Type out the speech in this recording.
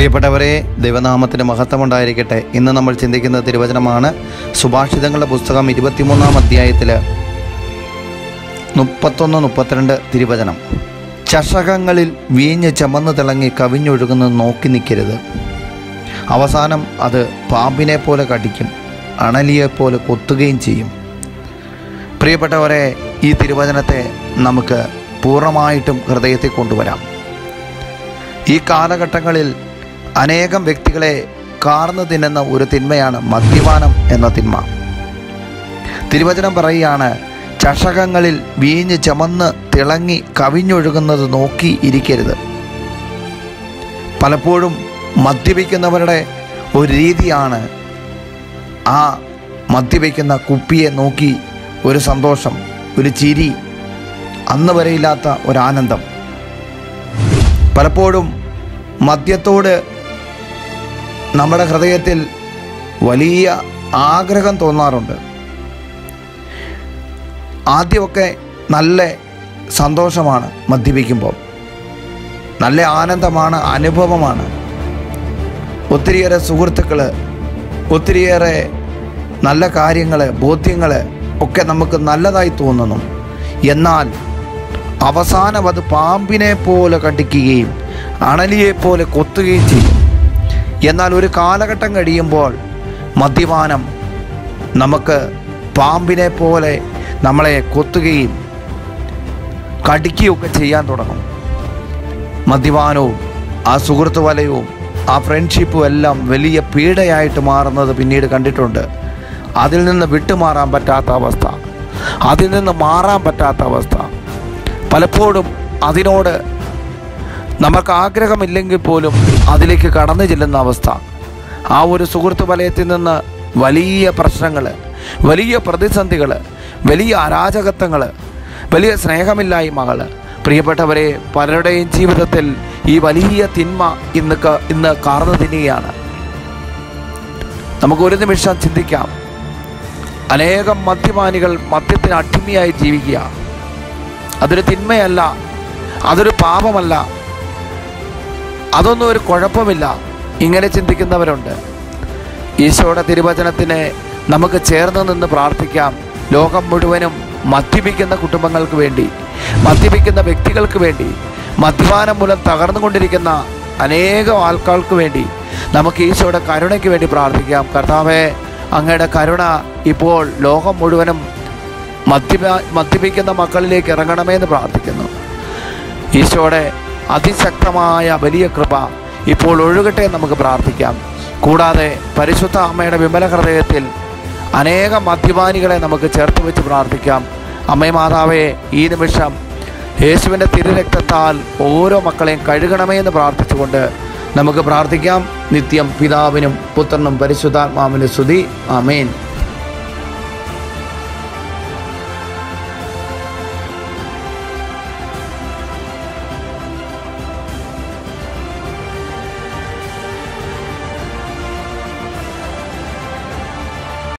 പ്രിയപ്പെട്ടവരെ ദൈവനാമത്തിന് മഹത്വമുണ്ടായിരിക്കട്ടെ ഇന്ന് നമ്മൾ ചിന്തിക്കുന്ന തിരുവചനമാണ് സുഭാഷിതങ്ങളുടെ പുസ്തകം ഇരുപത്തിമൂന്നാം അധ്യായത്തിൽ മുപ്പത്തൊന്ന് മുപ്പത്തിരണ്ട് തിരുവചനം ചഷകങ്ങളിൽ വീഞ്ഞ് ചമന്ന് തിളങ്ങി കവിഞ്ഞൊഴുകുന്നത് നോക്കി നിൽക്കരുത് അവസാനം അത് പാമ്പിനെ പോലെ കടിക്കും അണലിയെപ്പോലെ കൊത്തുകയും ചെയ്യും പ്രിയപ്പെട്ടവരെ ഈ തിരുവചനത്തെ നമുക്ക് പൂർണ്ണമായിട്ടും ഹൃദയത്തിൽ കൊണ്ടുവരാം ഈ കാലഘട്ടങ്ങളിൽ അനേകം വ്യക്തികളെ കാർന്നു തിന്നുന്ന ഒരു തിന്മയാണ് മദ്യപാനം എന്ന തിന്മ തിരുവചനം പറയുകയാണ് ചഷകങ്ങളിൽ വീഞ്ഞ് ചമന്ന് തിളങ്ങി കവിഞ്ഞൊഴുകുന്നത് നോക്കി ഇരിക്കരുത് പലപ്പോഴും മദ്യപിക്കുന്നവരുടെ ഒരു രീതിയാണ് ആ മദ്യപിക്കുന്ന കുപ്പിയെ നോക്കി ഒരു സന്തോഷം ഒരു ചിരി അന്ന് വരെയില്ലാത്ത ഒരാനന്ദം പലപ്പോഴും മദ്യത്തോട് നമ്മുടെ ഹൃദയത്തിൽ വലിയ ആഗ്രഹം തോന്നാറുണ്ട് ആദ്യമൊക്കെ നല്ല സന്തോഷമാണ് മദ്യപിക്കുമ്പോൾ നല്ല ആനന്ദമാണ് അനുഭവമാണ് ഒത്തിരിയേറെ സുഹൃത്തുക്കൾ ഒത്തിരിയേറെ നല്ല കാര്യങ്ങൾ ബോധ്യങ്ങൾ ഒക്കെ നമുക്ക് നല്ലതായി തോന്നുന്നു എന്നാൽ അവസാനം അത് പാമ്പിനെ പോലെ കടിക്കുകയും അണലിയെ പോലെ കൊത്തുകയും ചെയ്യും എന്നാൽ ഒരു കാലഘട്ടം കഴിയുമ്പോൾ മദ്യപാനം നമുക്ക് പാമ്പിനെ പോലെ നമ്മളെ കൊത്തുകയും കടിക്കുകയൊക്കെ ചെയ്യാൻ തുടങ്ങും മദ്യപാനവും ആ സുഹൃത്ത് വലയവും ആ ഫ്രണ്ട്ഷിപ്പും എല്ലാം വലിയ പീഡയായിട്ട് മാറുന്നത് പിന്നീട് കണ്ടിട്ടുണ്ട് അതിൽ നിന്ന് വിട്ടുമാറാൻ പറ്റാത്ത അവസ്ഥ അതിൽ നിന്ന് മാറാൻ പറ്റാത്ത അവസ്ഥ പലപ്പോഴും അതിനോട് നമുക്ക് ആഗ്രഹമില്ലെങ്കിൽ പോലും അതിലേക്ക് കടന്നു ചെല്ലുന്ന അവസ്ഥ ആ ഒരു സുഹൃത്ത് വലയത്തിൽ നിന്ന് വലിയ പ്രശ്നങ്ങൾ വലിയ പ്രതിസന്ധികൾ വലിയ അരാജകത്വങ്ങൾ വലിയ സ്നേഹമില്ലായ്മകൾ പ്രിയപ്പെട്ടവരെ പലരുടെയും ജീവിതത്തിൽ ഈ വലിയ തിന്മ ഇന്ന് ക- ഇന്ന് കാർന്നു തിന്നുകയാണ് നമുക്ക് ഒരു നിമിഷം ചിന്തിക്കാം അനേകം മദ്യപാനികൾ മദ്യത്തിന് അടിമയായി ജീവിക്കുക അതൊരു തിന്മയല്ല അതൊരു പാപമല്ല അതൊന്നും ഒരു കുഴപ്പമില്ല ഇങ്ങനെ ചിന്തിക്കുന്നവരുണ്ട് ഈശോയുടെ തിരുവചനത്തിനെ നമുക്ക് ചേർന്ന് നിന്ന് പ്രാർത്ഥിക്കാം ലോകം മുഴുവനും മദ്യപിക്കുന്ന കുടുംബങ്ങൾക്ക് വേണ്ടി മദ്യപിക്കുന്ന വ്യക്തികൾക്ക് വേണ്ടി മദ്യപാനം മൂലം തകർന്നുകൊണ്ടിരിക്കുന്ന അനേകം ആൾക്കാർക്ക് വേണ്ടി നമുക്ക് ഈശോയുടെ കരുണയ്ക്ക് വേണ്ടി പ്രാർത്ഥിക്കാം കർത്താവെ അങ്ങയുടെ കരുണ ഇപ്പോൾ ലോകം മുഴുവനും മദ്യപ മദ്യപിക്കുന്ന മക്കളിലേക്ക് ഇറങ്ങണമേ എന്ന് പ്രാർത്ഥിക്കുന്നു ഈശോയുടെ അതിശക്തമായ വലിയ കൃപ ഇപ്പോൾ ഒഴുകട്ടെ എന്ന് നമുക്ക് പ്രാർത്ഥിക്കാം കൂടാതെ പരിശുദ്ധ അമ്മയുടെ വിമല ഹൃദയത്തിൽ അനേകം മദ്യപാനികളെ നമുക്ക് ചേർത്ത് വെച്ച് പ്രാർത്ഥിക്കാം അമ്മേ മാതാവേ ഈ നിമിഷം യേശുവിൻ്റെ തിരുരക്തത്താൽ ഓരോ മക്കളെയും കഴുകണമേ എന്ന് പ്രാർത്ഥിച്ചുകൊണ്ട് നമുക്ക് പ്രാർത്ഥിക്കാം നിത്യം പിതാവിനും പുത്രനും പരിശുദ്ധാത്മാവിനും സ്തുതി ആമേൻ